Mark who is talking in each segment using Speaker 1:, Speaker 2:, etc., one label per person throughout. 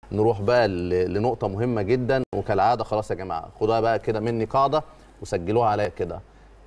Speaker 1: نروح بقى ل- لنقطه مهمه جدا وكالعاده خلاص يا جماعه خدوها بقى كده مني قاعده وسجلوها عليا كده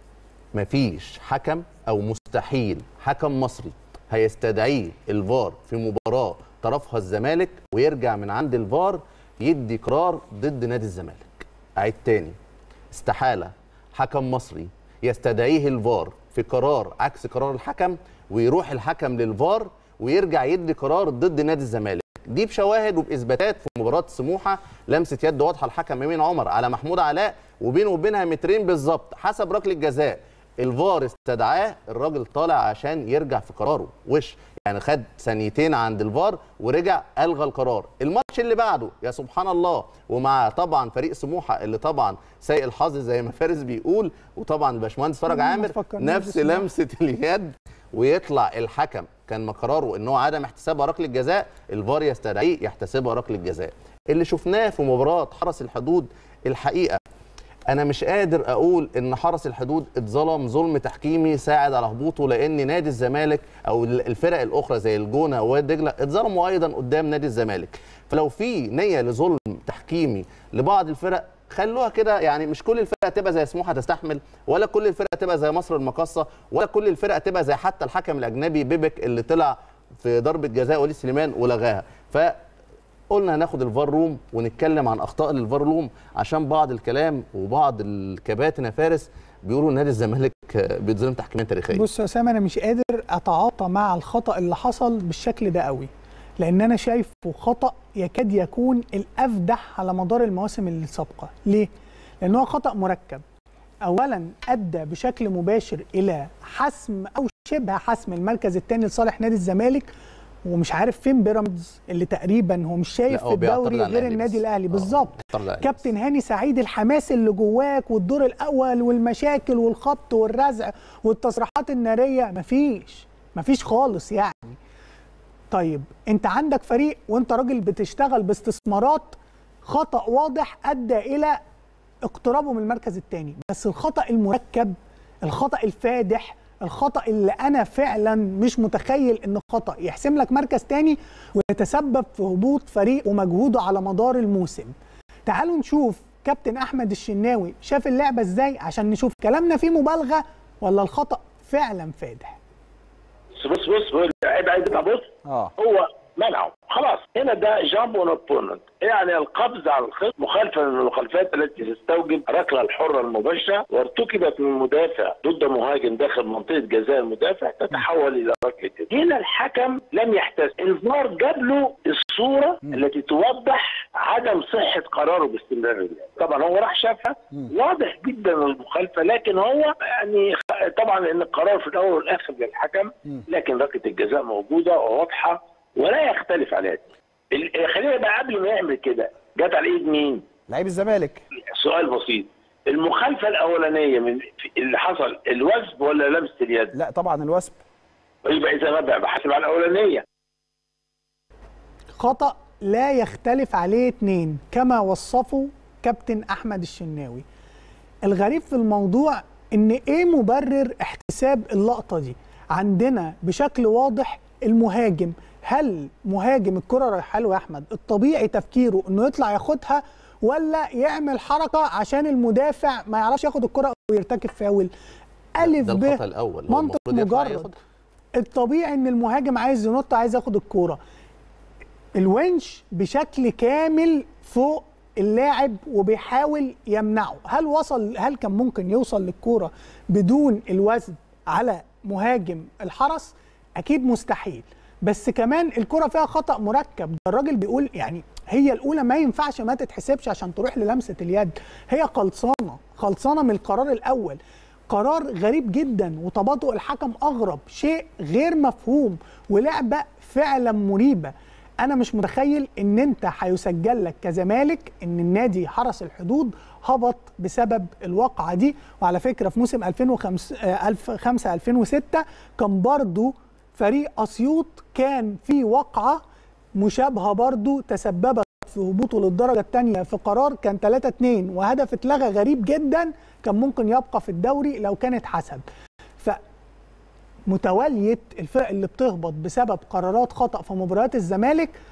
Speaker 1: مفيش حكم او مستحيل حكم مصري هيستدعيه الفار في مباراه طرفها الزمالك ويرجع من عند الفار يدي قرار ضد نادي الزمالك اعيد تاني استحاله حكم مصري يستدعيه الفار في قرار عكس قرار الحكم ويروح الحكم للفار ويرجع يدي قرار ضد نادي الزمالك دي بشواهد وباثباتات في مباراه سموحه لمسه يد واضحه الحكم يمين عمر على محمود علاء وبينه وبينها مترين بالظبط حسب ركله جزاء الفار استدعاه الراجل طالع عشان يرجع في قراره وش يعني خد ثانيتين عند الفار ورجع الغى القرار الماتش اللي بعده يا سبحان الله ومع طبعا فريق سموحه اللي طبعا سيء الحظ زي ما فارس بيقول وطبعا الباشمهندس فرج
Speaker 2: ما
Speaker 1: عامر
Speaker 2: فكرناش
Speaker 1: نفس
Speaker 2: بسموحة.
Speaker 1: لمسه اليد ويطلع الحكم كان قراره ان هو عدم احتسابها ركله جزاء الفار يستدعيه يحتسبها ركله جزاء اللي شفناه في مباراه حرس الحدود الحقيقه انا مش قادر اقول ان حرس الحدود اتظلم ظلم تحكيمي ساعد على هبوطه لان نادي الزمالك او الفرق الاخرى زي الجونه ووادي دجله اتظلموا ايضا قدام نادي الزمالك فلو في نيه لظلم تحكيمي لبعض الفرق خلوها كده يعني مش كل الفرق تبقى زي سموحه تستحمل ولا كل الفرق تبقى زي مصر المقاصه ولا كل الفرق تبقى زي حتى الحكم الاجنبي بيبك اللي طلع في ضربه جزاء وليد سليمان ولغاها ف قلنا هناخد الفار روم ونتكلم عن اخطاء الفار روم عشان بعض الكلام وبعض الكباتن يا فارس بيقولوا نادي الزمالك بيتظلم تحكيميا تاريخيا
Speaker 2: بص يا اسامه انا مش قادر اتعاطى مع الخطا اللي حصل بالشكل ده قوي لان انا شايفه خطا يكاد يكون الافدح على مدار المواسم السابقه ليه لان هو خطا مركب اولا ادى بشكل مباشر الى حسم او شبه حسم المركز الثاني لصالح نادي الزمالك ومش عارف فين بيراميدز اللي تقريبا هو مش شايف
Speaker 1: لا،
Speaker 2: في
Speaker 1: هو بيعترض
Speaker 2: الدوري
Speaker 1: على
Speaker 2: غير
Speaker 1: الأهلي
Speaker 2: النادي
Speaker 1: بس.
Speaker 2: الاهلي
Speaker 1: آه،
Speaker 2: بالظبط
Speaker 1: بيعترض على الأهلي بس.
Speaker 2: كابتن هاني سعيد الحماس اللي جواك والدور الاول والمشاكل والخط والرزع والتصريحات الناريه مفيش مفيش خالص يعني طيب انت عندك فريق وانت راجل بتشتغل باستثمارات خطا واضح ادى الى اقترابه من المركز الثاني بس الخطا المركب الخطا الفادح الخطا اللي انا فعلا مش متخيل ان خطا يحسم لك مركز تاني ويتسبب في هبوط فريق ومجهوده على مدار الموسم تعالوا نشوف كابتن احمد الشناوي شاف اللعبه ازاي عشان نشوف كلامنا فيه مبالغه ولا الخطا فعلا فادح
Speaker 3: بص بص بص بص عيب عيب بص
Speaker 4: اه
Speaker 3: هو منعه خلاص هنا ده جامب اون اوبوننت يعني القفز على الخصم مخالفه من المخالفات التي تستوجب الركله الحره المباشره وارتكبت من مدافع ضد مهاجم داخل منطقه جزاء المدافع تتحول الى ركله جزاء هنا الحكم لم يحتسب الفار جاب له الصوره التي توضح عدم صحه قراره باستمرار اللعب طبعا هو راح شافها واضح جدا المخالفه لكن هو يعني خ- طبعا ان القرار في الاول والاخر للحكم لكن ركله الجزاء موجوده وواضحه ولا يختلف عليها ال- خلينا بقى قبل ما يعمل كده جت على ايد مين؟
Speaker 4: لعيب الزمالك
Speaker 3: سؤال بسيط المخالفه الاولانيه من في- اللي حصل الوثب ولا لمسه اليد؟
Speaker 4: لا طبعا الوثب
Speaker 3: يبقى اذا ما بقى بحاسب على الاولانيه
Speaker 2: خطأ لا يختلف عليه اتنين كما وصفه كابتن أحمد الشناوي الغريب في الموضوع إن إيه مبرر احتساب اللقطة دي عندنا بشكل واضح المهاجم هل مهاجم الكرة رايحة له يا أحمد الطبيعي تفكيره إنه يطلع ياخدها ولا يعمل حركة عشان المدافع ما يعرفش ياخد الكرة ويرتكب فاول ألف
Speaker 1: ده
Speaker 2: ب
Speaker 1: الخطا الاول هو
Speaker 2: منطق
Speaker 1: المفروض يطلع
Speaker 2: مجرد
Speaker 1: ياخد.
Speaker 2: الطبيعي ان المهاجم عايز ينط عايز ياخد الكوره الونش بشكل كامل فوق اللاعب وبيحاول يمنعه هل وصل هل كان ممكن يوصل للكوره بدون الوزن على مهاجم الحرس اكيد مستحيل بس كمان الكرة فيها خطأ مركب ده الراجل بيقول يعني هي الأولى ما ينفعش ما تتحسبش عشان تروح للمسة اليد هي خلصانة خلصانة من القرار الأول قرار غريب جدا وتباطؤ الحكم أغرب شيء غير مفهوم ولعبة فعلا مريبة أنا مش متخيل إن أنت هيسجل لك كزمالك إن النادي حرس الحدود هبط بسبب الواقعة دي وعلى فكرة في موسم 2005 آه، 2005 2006 كان برضو فريق اسيوط كان في وقعه مشابهه برضو تسببت في هبوطه للدرجه الثانيه في قرار كان 3 2 وهدف اتلغى غريب جدا كان ممكن يبقى في الدوري لو كان اتحسب ف متواليه الفرق اللي بتهبط بسبب قرارات خطا في مباريات الزمالك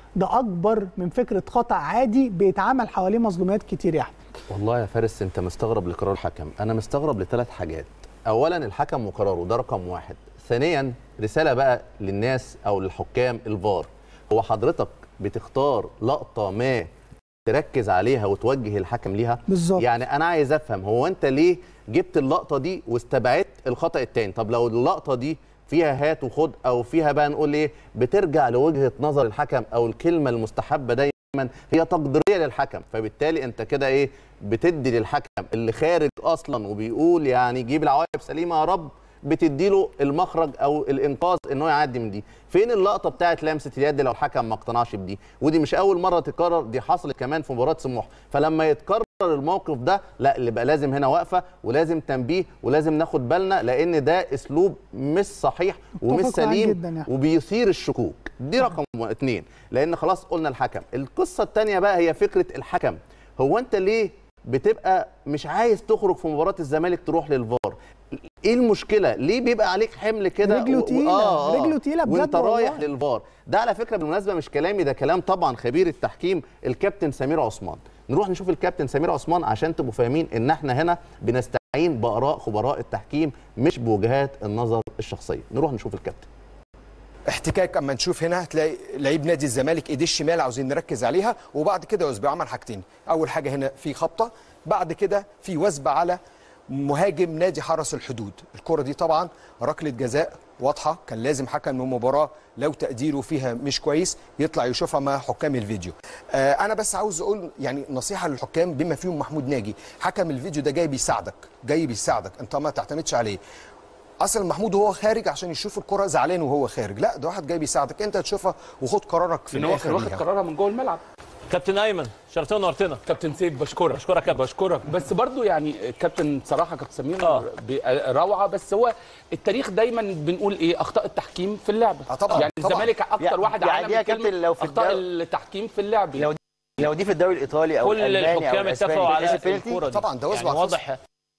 Speaker 2: ده اكبر من فكره خطا عادي بيتعمل حواليه مظلوميات كتير يا احمد
Speaker 1: والله يا فارس انت مستغرب لقرار الحكم انا مستغرب لثلاث حاجات اولا الحكم وقراره ده رقم واحد ثانيا رساله بقى للناس او للحكام الفار هو حضرتك بتختار لقطه ما تركز عليها وتوجه الحكم ليها
Speaker 2: بالظبط.
Speaker 1: يعني انا عايز افهم هو انت ليه جبت اللقطه دي واستبعدت الخطا التاني طب لو اللقطه دي فيها هات وخد او فيها بقى نقول ايه بترجع لوجهه نظر الحكم او الكلمه المستحبه دايما هي تقديريه للحكم فبالتالي انت كده ايه بتدي للحكم اللي خارج اصلا وبيقول يعني جيب العواقب سليمه يا رب بتديله المخرج او الانقاذ ان هو يعدي من دي فين اللقطه بتاعت لمسه اليد لو الحكم ما اقتنعش بدي ودي مش اول مره تتكرر دي حصلت كمان في مباراه سموح فلما يتكرر الموقف ده لا اللي بقى لازم هنا واقفه ولازم تنبيه ولازم ناخد بالنا لان ده اسلوب مش صحيح ومش
Speaker 2: متفق معاك
Speaker 1: سليم
Speaker 2: جداً يا أحمد.
Speaker 1: وبيثير الشكوك دي رقم اتنين لان خلاص قلنا الحكم القصه الثانيه بقى هي فكره الحكم هو انت ليه بتبقى مش عايز تخرج في مباراه الزمالك تروح للفار ايه المشكله ليه بيبقى عليك حمل كده
Speaker 2: رجله
Speaker 1: و- و-
Speaker 2: تقيلة، رجله تقيلة بجد
Speaker 1: وانت رايح
Speaker 2: والله.
Speaker 1: للفار ده على فكره بالمناسبه مش كلامي ده كلام طبعا خبير التحكيم الكابتن سمير عثمان نروح نشوف الكابتن سمير عثمان عشان تبقوا فاهمين ان احنا هنا بنستعين باراء خبراء التحكيم مش بوجهات النظر الشخصيه نروح نشوف الكابتن
Speaker 4: احتكاك اما نشوف هنا هتلاقي لعيب نادي الزمالك ايديه الشمال عاوزين نركز عليها وبعد كده يسبق عمل حاجتين اول حاجه هنا في خبطه بعد كده في وثبه على مهاجم نادي حرس الحدود الكره دي طبعا ركله جزاء واضحه كان لازم حكم المباراه لو تقديره فيها مش كويس يطلع يشوفها مع حكام الفيديو آه انا بس عاوز اقول يعني نصيحه للحكام بما فيهم محمود ناجي حكم الفيديو ده جاي بيساعدك جاي بيساعدك انت ما تعتمدش عليه اصلا محمود وهو خارج عشان يشوف الكره زعلان وهو خارج لا ده واحد جاي بيساعدك انت تشوفها وخد قرارك في
Speaker 5: ان هو كان
Speaker 4: الاخر
Speaker 5: واخد
Speaker 4: ليها.
Speaker 5: قرارها من جوه الملعب
Speaker 6: كابتن ايمن شرفتنا ونورتنا
Speaker 5: كابتن سيف بشكرك
Speaker 6: بشكرك يا كابتن.
Speaker 5: بشكرك بس برضو يعني كابتن صراحه كابتن سمير
Speaker 6: آه.
Speaker 5: بي- روعه بس هو التاريخ دايما بنقول ايه اخطاء التحكيم في اللعبه
Speaker 4: آه طبعاً،
Speaker 5: يعني
Speaker 4: طبعاً.
Speaker 5: الزمالك اكتر
Speaker 7: يعني-
Speaker 5: واحد
Speaker 7: يعني
Speaker 5: عالم
Speaker 7: دي يا
Speaker 5: الكلمة
Speaker 7: كابتن لو في
Speaker 5: اخطاء
Speaker 7: الدوري-
Speaker 5: التحكيم في اللعب
Speaker 7: لو لو دي في الدوري الايطالي او
Speaker 6: كل
Speaker 7: الالماني او
Speaker 6: الحكام
Speaker 7: الاسباني
Speaker 6: اتفقوا على
Speaker 7: بتحسب بينالتي؟
Speaker 6: الكوره دي
Speaker 4: طبعاً ده وثب
Speaker 6: يعني
Speaker 4: على الفوز.
Speaker 6: واضح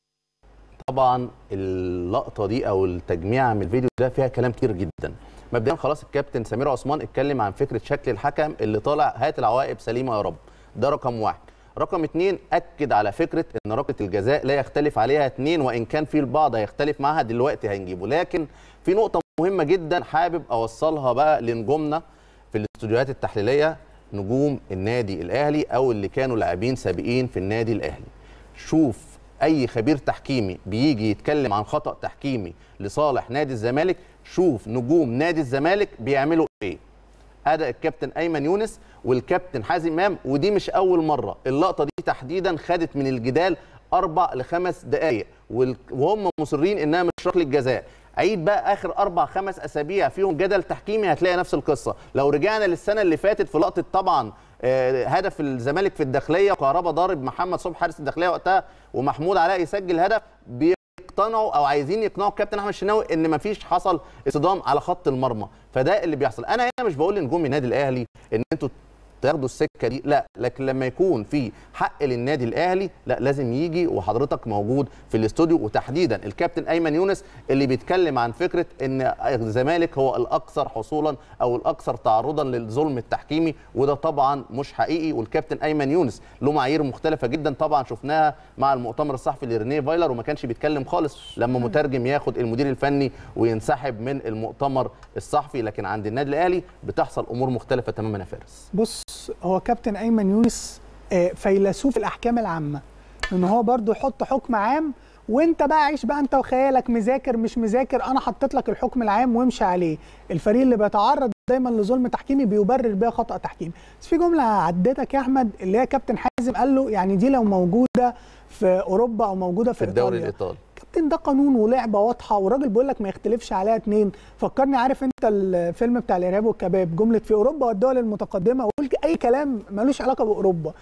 Speaker 1: طبعا اللقطه دي او التجميع من الفيديو ده فيها كلام كتير جدا مبدئيا خلاص الكابتن سمير عثمان اتكلم عن فكره شكل الحكم اللي طالع هات العواقب سليمه يا رب ده رقم واحد رقم اتنين اكد على فكره ان ركله الجزاء لا يختلف عليها اتنين وان كان في البعض هيختلف معاها دلوقتي هنجيبه لكن في نقطه مهمه جدا حابب اوصلها بقى لنجومنا في الاستوديوهات التحليليه نجوم النادي الاهلي او اللي كانوا لاعبين سابقين في النادي الاهلي شوف اي خبير تحكيمي بيجي يتكلم عن خطا تحكيمي لصالح نادي الزمالك شوف نجوم نادي الزمالك بيعملوا ايه اداء الكابتن ايمن يونس والكابتن حازم امام ودي مش اول مره اللقطه دي تحديدا خدت من الجدال اربع لخمس دقائق وال- وهم مصرين انها مش ركله جزاء عيد بقى اخر اربع خمس اسابيع فيهم جدل تحكيمي هتلاقي نفس القصه لو رجعنا للسنه اللي فاتت في لقطه طبعا آه، هدف الزمالك في الداخليه وكهربا ضارب محمد صبحي حارس الداخليه وقتها ومحمود علاء يسجل هدف بيقتنعوا او عايزين يقنعوا الكابتن احمد الشناوي ان مفيش حصل اصطدام على خط المرمى فده اللي بيحصل انا هنا مش بقول لنجوم النادي الاهلي ان انتوا تاخدوا السكه دي لا لكن لما يكون في حق للنادي الاهلي لا لازم يجي وحضرتك موجود في الاستوديو وتحديدا الكابتن ايمن يونس اللي بيتكلم عن فكره ان الزمالك هو الاكثر حصولا او الاكثر تعرضا للظلم التحكيمي وده طبعا مش حقيقي والكابتن ايمن يونس له معايير مختلفه جدا طبعا شفناها مع المؤتمر الصحفي لرينيه فايلر وما كانش بيتكلم خالص لما مترجم ياخد المدير الفني وينسحب من المؤتمر الصحفي لكن عند النادي الاهلي بتحصل امور مختلفه تماما يا فارس
Speaker 2: بص هو كابتن ايمن يونس آه، فيلسوف الاحكام العامه ان هو برضو يحط حكم عام وانت بقى عيش بقى انت وخيالك مذاكر مش مذاكر انا حطيت لك الحكم العام وامشي عليه الفريق اللي بيتعرض دايما لظلم تحكيمي بيبرر بيها خطا تحكيمي بس في جمله عدتك يا احمد اللي هي كابتن حازم قال له يعني دي لو موجوده في اوروبا او موجوده في,
Speaker 1: في الدوري
Speaker 2: إيطاليا.
Speaker 1: الايطالي
Speaker 2: كابتن ده قانون ولعبه واضحه والراجل بيقول لك ما يختلفش عليها اتنين فكرني عارف انت الفيلم بتاع الارهاب والكباب جمله في اوروبا والدول المتقدمه وقول اي كلام ملوش علاقه باوروبا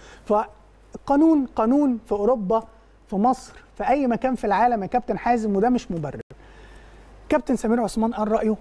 Speaker 2: فالقانون قانون في اوروبا في مصر في اي مكان في العالم يا كابتن حازم وده مش مبرر كابتن سمير عثمان قال رايه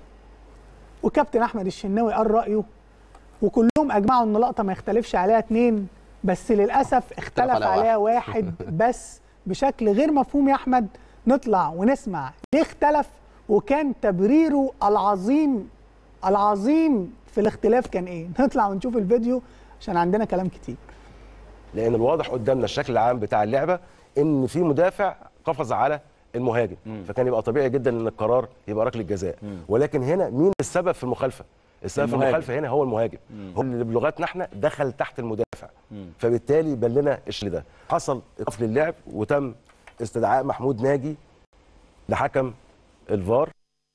Speaker 2: وكابتن احمد الشناوي قال رايه وكلهم اجمعوا ان لقطه ما يختلفش عليها اتنين بس للاسف اختلف
Speaker 1: عليها
Speaker 2: عليها واحد بس بشكل غير مفهوم يا احمد نطلع ونسمع ليه اختلف وكان تبريره العظيم العظيم في الاختلاف كان ايه نطلع ونشوف الفيديو عشان عندنا كلام كتير
Speaker 8: لان الواضح قدامنا الشكل العام بتاع اللعبه ان في مدافع قفز على المهاجم فكان يبقى طبيعي جدا ان القرار يبقى ركله جزاء ولكن هنا مين السبب في المخالفه السبب في
Speaker 9: المهاجم.
Speaker 8: المخالفه هنا هو المهاجم هو اللي بلغتنا احنا دخل تحت المدافع فبالتالي بان لنا الشيء ده حصل ايقاف للعب وتم استدعاء محمود ناجي لحكم الفار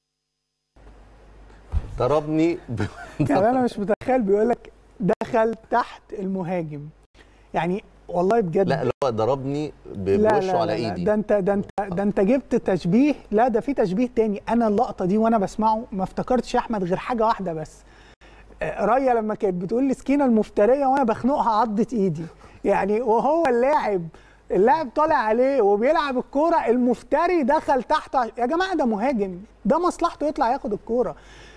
Speaker 1: ضربني ب...
Speaker 2: يعني انا مش متخيل بيقول لك دخل تحت المهاجم يعني والله بجد
Speaker 1: لا اللي هو ضربني ب-
Speaker 2: لا
Speaker 1: بوشه
Speaker 2: لا
Speaker 1: على
Speaker 2: لا لا،
Speaker 1: ايدي
Speaker 2: ده انت ده انت ده انت جبت تشبيه لا ده في تشبيه تاني انا اللقطه دي وانا بسمعه ما افتكرتش يا احمد غير حاجه واحده بس آه، رايا لما كانت بتقول لي سكينه المفتريه وانا بخنقها عضت ايدي يعني وهو اللاعب اللاعب طالع عليه وبيلعب الكوره المفتري دخل تحت يا جماعه ده مهاجم ده مصلحته يطلع ياخد الكوره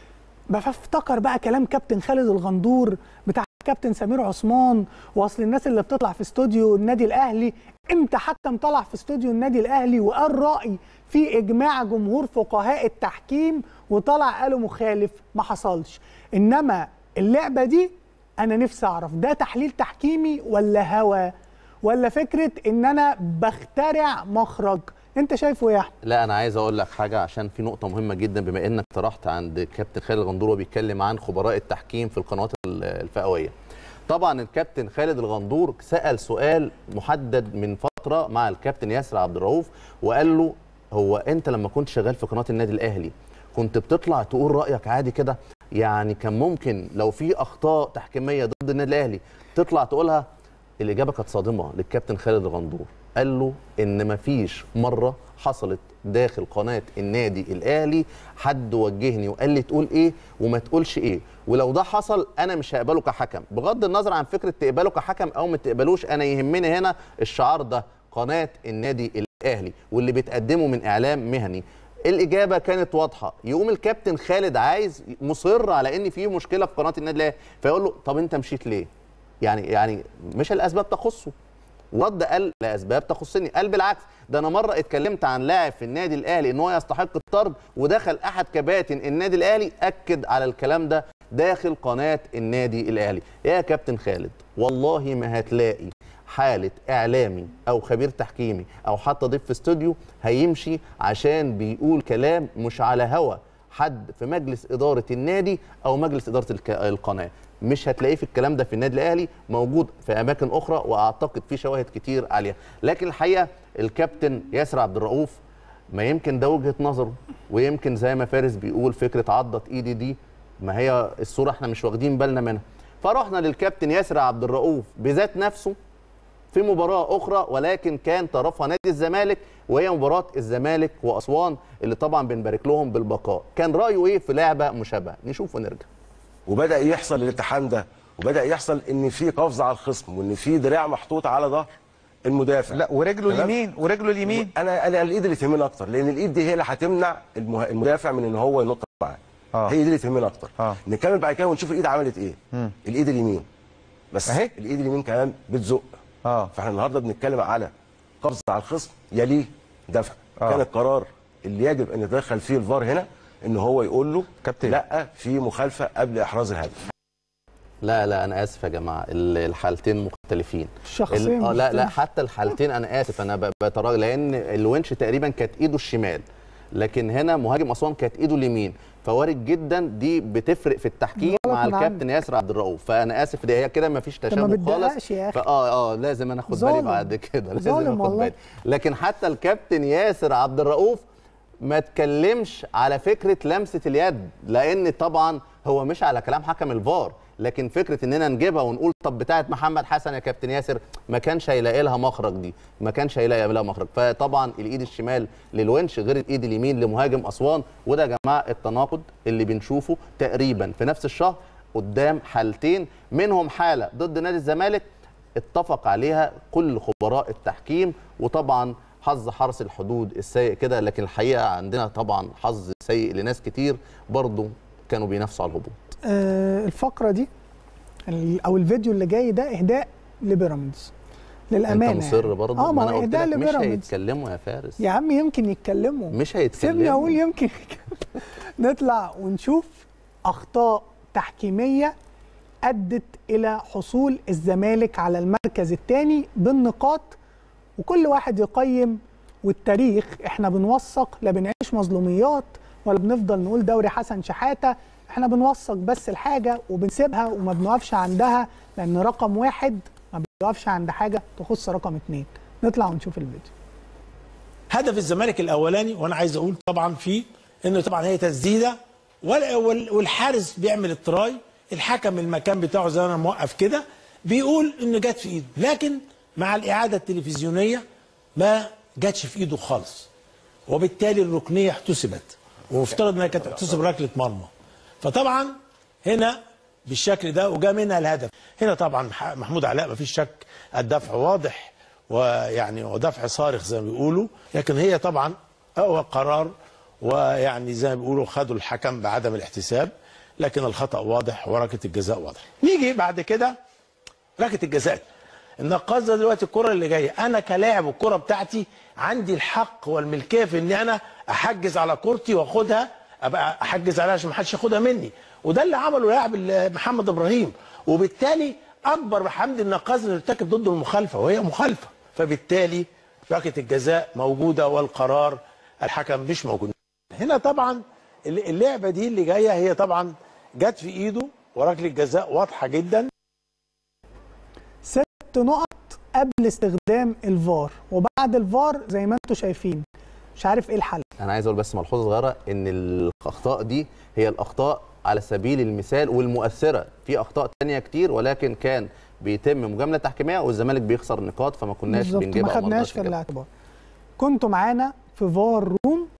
Speaker 2: بفتكر بقى كلام كابتن خالد الغندور بتاع كابتن سمير عثمان واصل الناس اللي بتطلع في استوديو النادي الاهلي امتى حكم طلع في استوديو النادي الاهلي وقال راي في اجماع جمهور فقهاء التحكيم وطلع قالوا مخالف ما حصلش انما اللعبه دي انا نفسي اعرف ده تحليل تحكيمي ولا هوى ولا فكره ان انا بخترع مخرج انت شايفه ايه يا احمد
Speaker 1: لا انا عايز اقول لك حاجه عشان في نقطه مهمه جدا بما انك طرحت عند كابتن خالد الغندور وبيتكلم عن خبراء التحكيم في القنوات ال- الفئويه طبعا الكابتن خالد الغندور سال سؤال محدد من فتره مع الكابتن ياسر عبد الرؤوف وقال له هو انت لما كنت شغال في قناه النادي الاهلي كنت بتطلع تقول رايك عادي كده يعني كان ممكن لو في اخطاء تحكيميه ضد النادي الاهلي تطلع تقولها الاجابه كانت صادمه للكابتن خالد الغندور قال له ان مفيش مره حصلت داخل قناه النادي الاهلي حد وجهني وقال لي تقول ايه وما تقولش ايه ولو ده حصل انا مش هقبله كحكم بغض النظر عن فكره تقبله كحكم او ما تقبلوش انا يهمني هنا الشعار ده قناه النادي الاهلي واللي بتقدمه من اعلام مهني الاجابه كانت واضحه يقوم الكابتن خالد عايز مصر على ان في مشكله في قناه النادي الاهلي فيقول له طب انت مشيت ليه يعني يعني مش الاسباب تخصه ورد قال لاسباب تخصني قال بالعكس ده انا مره اتكلمت عن لاعب في النادي الاهلي ان هو يستحق الطرد ودخل احد كباتن النادي الاهلي اكد على الكلام ده داخل قناه النادي الاهلي يا كابتن خالد والله ما هتلاقي حاله اعلامي او خبير تحكيمي او حتى ضيف في استوديو هيمشي عشان بيقول كلام مش على هوا حد في مجلس اداره النادي او مجلس اداره الك- القناه مش هتلاقيه في الكلام ده في النادي الاهلي موجود في اماكن اخرى واعتقد في شواهد كتير عليها لكن الحقيقه الكابتن ياسر عبد الرؤوف ما يمكن ده وجهه نظره ويمكن زي ما فارس بيقول فكره عضت ايدي دي ما هي الصوره احنا مش واخدين بالنا منها فرحنا للكابتن ياسر عبد الرؤوف بذات نفسه في مباراة أخرى ولكن كان طرفها نادي الزمالك وهي مباراة الزمالك وأسوان اللي طبعا بنبارك لهم بالبقاء كان رأيه إيه في لعبة مشابهة نشوف ونرجع
Speaker 8: وبدا يحصل الالتحام ده وبدا يحصل ان في قفز على الخصم وان في دراع محطوط على ظهر المدافع
Speaker 9: لا ورجله
Speaker 8: تمام؟
Speaker 9: اليمين ورجله اليمين
Speaker 8: انا انا الايد اللي تهمني اكتر لان الايد دي هي اللي هتمنع المه... المدافع من ان هو ينط معاه
Speaker 9: آه.
Speaker 8: هي دي اللي تهمني اكتر
Speaker 9: آه.
Speaker 8: نكمل بعد كده ونشوف الايد عملت ايه
Speaker 9: مم.
Speaker 8: الايد اليمين بس
Speaker 9: أهي.
Speaker 8: الايد اليمين كمان بتزق
Speaker 9: اه
Speaker 8: فاحنا النهارده بنتكلم على قفز على الخصم يليه دفع
Speaker 9: آه.
Speaker 8: كان القرار اللي يجب ان يتدخل فيه الفار هنا ان هو يقول له
Speaker 9: كابتن.
Speaker 8: لا في مخالفه قبل احراز الهدف
Speaker 1: لا لا أنا آسف يا جماعة ال- الحالتين مختلفين
Speaker 2: الشخصية
Speaker 1: ال- آه، لا لا
Speaker 2: مختلفة.
Speaker 1: حتى الحالتين أنا آسف أنا ب- بتراجع لأن الونش تقريبا كانت إيده الشمال لكن هنا مهاجم أسوان كانت إيده اليمين فوارد جدا دي بتفرق في التحكيم
Speaker 2: غلط
Speaker 1: مع
Speaker 2: من
Speaker 1: الكابتن ياسر عبد الرؤوف فانا اسف دي هي كده ما فيش
Speaker 2: ما
Speaker 1: تشابه خالص
Speaker 2: بتدققش يا أخي.
Speaker 1: فاه اه لازم انا اخد بالي
Speaker 2: ظالم.
Speaker 1: بعد كده لازم
Speaker 2: ظالم
Speaker 1: اخد
Speaker 2: والله.
Speaker 1: بالي لكن حتى الكابتن ياسر عبد الرؤوف ما اتكلمش على فكره لمسه اليد لان طبعا هو مش على كلام حكم الفار لكن فكره اننا نجيبها ونقول طب بتاعه محمد حسن يا كابتن ياسر ما كانش هيلاقي لها مخرج دي ما كانش هيلاقي لها مخرج فطبعا الايد الشمال للونش غير الايد اليمين لمهاجم اسوان وده يا جماعه التناقض اللي بنشوفه تقريبا في نفس الشهر قدام حالتين منهم حاله ضد نادي الزمالك اتفق عليها كل خبراء التحكيم وطبعا حظ حرس الحدود السيء كده لكن الحقيقه عندنا طبعا حظ سيء لناس كتير برضو كانوا بينافسوا على الهبوط
Speaker 2: آه، الفقره دي ال- او الفيديو اللي جاي ده اهداء لبيراميدز للامانه
Speaker 1: انت مصر
Speaker 2: يعني.
Speaker 1: برضو
Speaker 2: اه ما
Speaker 1: انا
Speaker 2: هو
Speaker 1: قلت
Speaker 2: اهداء
Speaker 1: لك مش
Speaker 2: لبيراميدز
Speaker 1: هيتكلموا يا فارس
Speaker 2: يا عم يمكن يتكلموا
Speaker 1: مش
Speaker 2: سيبني
Speaker 1: هيتكلموا
Speaker 2: اقول يمكن نطلع ونشوف اخطاء تحكيميه ادت الى حصول الزمالك على المركز الثاني بالنقاط وكل واحد يقيم والتاريخ احنا بنوثق لا بنعيش مظلوميات ولا بنفضل نقول دوري حسن شحاته احنا بنوثق بس الحاجه وبنسيبها وما بنقفش عندها لان رقم واحد ما بيقفش عند حاجه تخص رقم اتنين نطلع ونشوف الفيديو
Speaker 9: هدف الزمالك الاولاني وانا عايز اقول طبعا فيه انه طبعا هي تسديده وال- وال- والحارس بيعمل التراي الحكم المكان بتاعه زي ما انا موقف كده بيقول انه جت في ايده لكن مع الاعاده التلفزيونيه ما جاتش في ايده خالص وبالتالي الركنيه احتسبت ومفترض انها كانت تحتسب ركله مرمى فطبعا هنا بالشكل ده وجا منها الهدف هنا طبعا مح- محمود علاء ما فيش شك الدفع واضح ويعني ودفع صارخ زي ما بيقولوا لكن هي طبعا اقوى قرار ويعني زي ما بيقولوا خدوا الحكم بعدم الاحتساب لكن الخطا واضح وركله الجزاء واضح نيجي بعد كده ركله الجزاء النقاص ده دلوقتي الكره اللي جايه انا كلاعب الكره بتاعتي عندي الحق والملكيه في ان انا احجز على كورتي واخدها ابقى احجز عليها عشان ما حدش ياخدها مني وده اللي عمله لاعب ال- محمد ابراهيم وبالتالي اكبر بحمد النقاص اللي ارتكب ضده المخالفه وهي مخالفه فبالتالي ركله الجزاء موجوده والقرار الحكم مش موجود هنا طبعا الل- اللعبه دي اللي جايه هي طبعا جت في ايده وركله جزاء واضحه جدا
Speaker 2: ست نقط قبل استخدام الفار وبعد الفار زي ما انتم شايفين مش عارف ايه الحل
Speaker 1: انا عايز اقول بس ملحوظه صغيره ان الاخطاء دي هي الاخطاء على سبيل المثال والمؤثره في اخطاء تانية كتير ولكن كان بيتم مجامله تحكيميه والزمالك بيخسر نقاط فما كناش
Speaker 2: بالظبط
Speaker 1: بنجيبها
Speaker 2: ما
Speaker 1: أو
Speaker 2: خدناش
Speaker 1: نقدرش
Speaker 2: في
Speaker 1: نجيبها.
Speaker 2: الاعتبار كنتوا معانا في فار روم